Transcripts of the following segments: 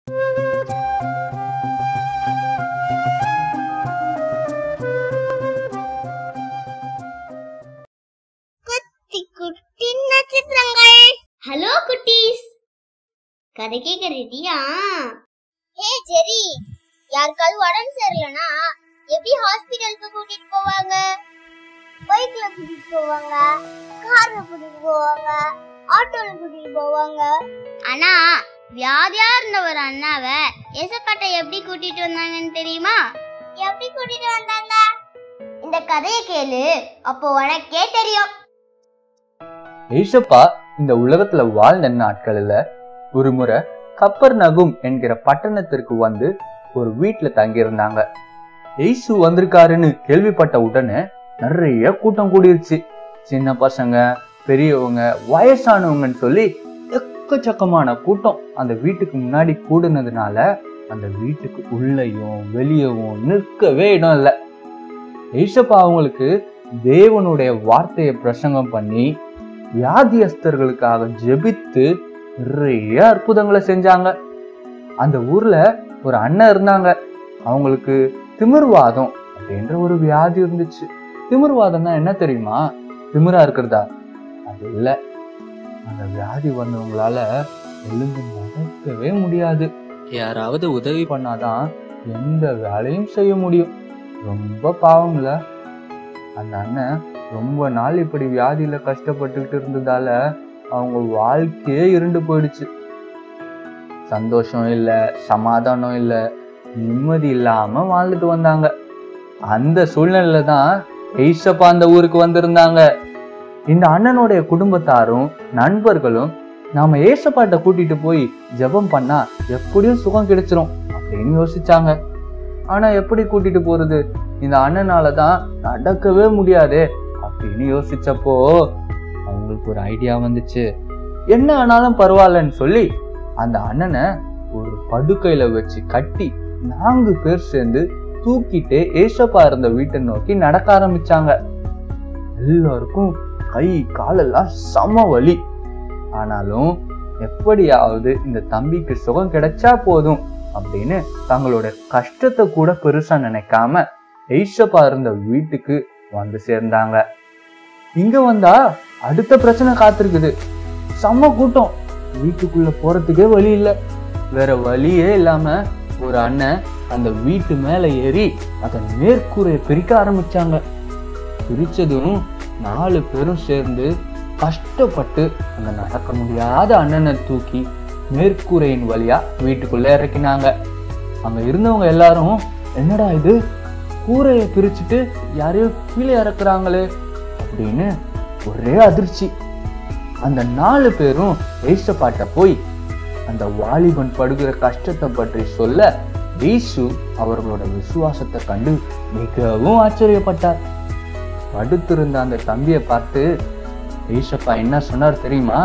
குட்டி குட்டி நட்சத்திரங்கள் ஹலோ குட்டீஸ் கதை கேட்க ரெடியா ஹே ஜெரி யாருக்காவது உடம்பு சரியில்லைனா எப்படி ஹாஸ்பிடலுக்கு கூட்டிட்டு போவாங்க பைக்ல கூட்டிட்டு போவாங்க கார்ல கூட்டிட்டு போவாங்க ஆட்டோல கூட்டிட்டு போவாங்க ஆனா வியாதியா இருந்த ஒரு அண்ணாவை ஏசப்பாட்ட எப்படி கூட்டிட்டு வந்தாங்கன்னு தெரியுமா எப்படி கூட்டிட்டு வந்தாங்க இந்த கதையை கேளு அப்போ உனக்கே தெரியும் ஏசப்பா இந்த உலகத்துல வாழ்ந்த நாட்களில் ஒரு முறை கப்பர் நகும் என்கிற பட்டணத்திற்கு வந்து ஒரு வீட்டுல தங்கியிருந்தாங்க ஏசு வந்திருக்காருன்னு கேள்விப்பட்ட உடனே நிறைய கூட்டம் கூடிருச்சு சின்ன பசங்க பெரியவங்க வயசானவங்கன்னு சொல்லி எக்கச்சக்கமான கூட்டம் அந்த வீட்டுக்கு முன்னாடி கூடுனதுனால அந்த வீட்டுக்கு உள்ளேயும் வெளியவும் நிற்கவே இடம் இல்லை ஏசப்பா அவங்களுக்கு தேவனுடைய வார்த்தையை பிரசங்கம் பண்ணி வியாதியஸ்தர்களுக்காக ஜெபித்து நிறைய அற்புதங்களை செஞ்சாங்க அந்த ஊர்ல ஒரு அண்ணன் இருந்தாங்க அவங்களுக்கு திமிர்வாதம் அப்படின்ற ஒரு வியாதி இருந்துச்சு திமிர்வாதம்னா என்ன தெரியுமா திமிரா இருக்கிறதா அது இல்ல அந்த வியாதி வந்தவங்களால எழுந்து நடக்கவே முடியாது யாராவது உதவி பண்ணாதான் எந்த வேலையும் செய்ய முடியும் ரொம்ப பாவம்ல அந்த அண்ணன் ரொம்ப நாள் இப்படி வியாதியில கஷ்டப்பட்டுக்கிட்டு இருந்ததால அவங்க வாழ்க்கையே இருண்டு போயிடுச்சு சந்தோஷம் இல்ல சமாதானம் இல்ல நிம்மதி இல்லாம வாழ்ந்துட்டு வந்தாங்க அந்த சூழ்நிலையில தான் ஏசப்பா அந்த ஊருக்கு வந்திருந்தாங்க இந்த அண்ணனுடைய குடும்பத்தாரும் நண்பர்களும் நாம ஏசப்பாட்ட கூட்டிட்டு போய் ஜெபம் பண்ணா எப்படியும் சுகம் கிடைச்சிரும் அப்படின்னு யோசிச்சாங்க ஆனா எப்படி கூட்டிட்டு போறது இந்த அண்ணனால தான் நடக்கவே முடியாதே அப்படின்னு யோசிச்சப்போ அவங்களுக்கு ஒரு ஐடியா வந்துச்சு என்ன ஆனாலும் பரவாயில்லன்னு சொல்லி அந்த அண்ணனை ஒரு படுக்கையில வச்சு கட்டி நான்கு பேர் சேர்ந்து தூக்கிட்டு ஏசப்பா இருந்த வீட்டை நோக்கி நடக்க ஆரம்பிச்சாங்க எல்லாருக்கும் கை காலெல்லாம் சம வலி ஆனாலும் எப்படியாவது இந்த தம்பிக்கு சுகம் கிடைச்சா போதும் அப்படின்னு தங்களோட கஷ்டத்தை கூட பெருசா நினைக்காம ஏசப்பா இருந்த வீட்டுக்கு வந்து சேர்ந்தாங்க இங்க வந்தா அடுத்த பிரச்சனை காத்திருக்குது செம்ம கூட்டம் வீட்டுக்குள்ள போறதுக்கே வழி இல்ல வேற வழியே இல்லாம ஒரு அண்ணன் அந்த வீட்டு மேல ஏறி அதன் மேற்கூரையை பிரிக்க ஆரம்பிச்சாங்க பிரிச்சதும் நாலு பேரும் சேர்ந்து கஷ்டப்பட்டு அந்த நடக்க முடியாத அண்ணனை தூக்கி மேற்கூரையின் வழியா வீட்டுக்குள்ள இறக்கினாங்க அங்க இருந்தவங்க எல்லாரும் என்னடா இது கூரையை பிரிச்சுட்டு யாரையோ கீழே இறக்குறாங்களே அப்படின்னு ஒரே அதிர்ச்சி அந்த நாலு பேரும் ஏசப்பாட்ட போய் அந்த வாலிபன் படுகிற கஷ்டத்தை பற்றி சொல்ல இயேசு அவர்களோட விசுவாசத்தை கண்டு மிகவும் ஆச்சரியப்பட்டார் படுத்திருந்த அந்த தம்பியை பார்த்து ஏசப்பா என்ன சொன்னார் தெரியுமா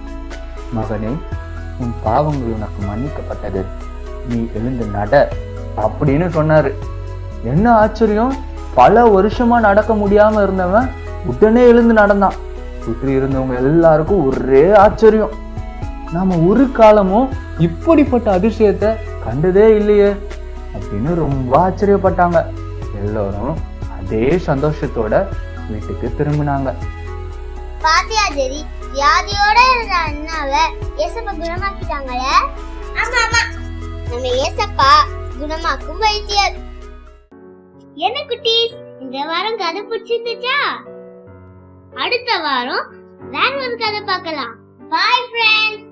மகனே உன் பாவங்கள் உனக்கு மன்னிக்கப்பட்டது நீ எழுந்து நட அப்படின்னு சொன்னாரு என்ன ஆச்சரியம் பல வருஷமா நடக்க முடியாம இருந்தவன் உடனே எழுந்து நடந்தான் சுற்றி இருந்தவங்க எல்லாருக்கும் ஒரே ஆச்சரியம் நாம ஒரு காலமும் இப்படிப்பட்ட அதிசயத்தை கண்டதே இல்லையே அப்படின்னு ரொம்ப ஆச்சரியப்பட்டாங்க எல்லாரும் அதே சந்தோஷத்தோட வீட்டுக்கு திரும்பினாங்க பாத்தியா ஜெரி வியாதியோட இருந்த அண்ணாவை ஏசப்பா குணமாக்கிட்டாங்களே ஆமா ஆமா நம்ம ஏசப்பா குணமாக்கும் வைத்தியர் என்ன குட்டீஸ் இந்த வாரம் கதை பிடிச்சிருந்துச்சா அடுத்த வாரம் வேற ஒரு கதை பார்க்கலாம் பாய் ஃப்ரெண்ட்ஸ்